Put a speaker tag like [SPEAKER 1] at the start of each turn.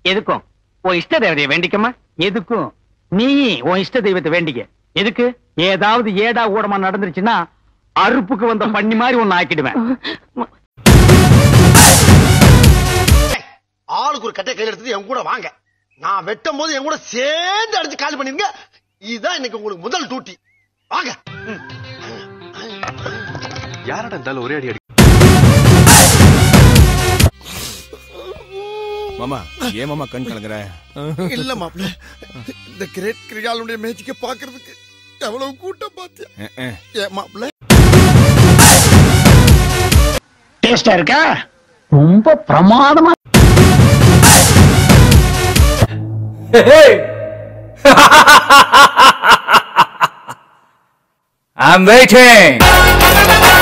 [SPEAKER 1] எதுக்கும் உன் இஷ்ட தேவதையை வேண்டிக்கமா
[SPEAKER 2] எதுக்கும் நீ உன் இஷ்ட தெய்வத்தை வேண்டிக்க எதுக்கு ஏதாவது ஏடா ஊடமா நடந்துருச்சுன்னா அறுப்புக்கு வந்த பண்ணி மாதிரி ஒன்னு ஆக்கிடுவேன்
[SPEAKER 3] ஆளுக்கு ஒரு கட்டை கையில் எடுத்துட்டு என் கூட வாங்க நான் வெட்டும் போது என் கூட சேர்ந்து அடிச்சு காலி பண்ணிருங்க இதுதான் இன்னைக்கு உங்களுக்கு முதல் டியூட்டி வாங்க
[SPEAKER 4] யாரடா இருந்தாலும் ஒரே அடி அடி
[SPEAKER 5] மாமா ஏன் மாமா கண் கலங்குற
[SPEAKER 3] இல்ல மாப்பிள்ள இந்த கிரேட் கிரியாளுடைய மேட்சிக்க பாக்குறதுக்கு எவ்வளவு கூட்டம் பாத்தியா
[SPEAKER 5] அஹ், அஹ்.
[SPEAKER 3] ஏன் மாப்பிள்ள
[SPEAKER 2] டேஸ்டா இருக்கா ரொம்ப பிரமாதமா
[SPEAKER 6] I'm waiting.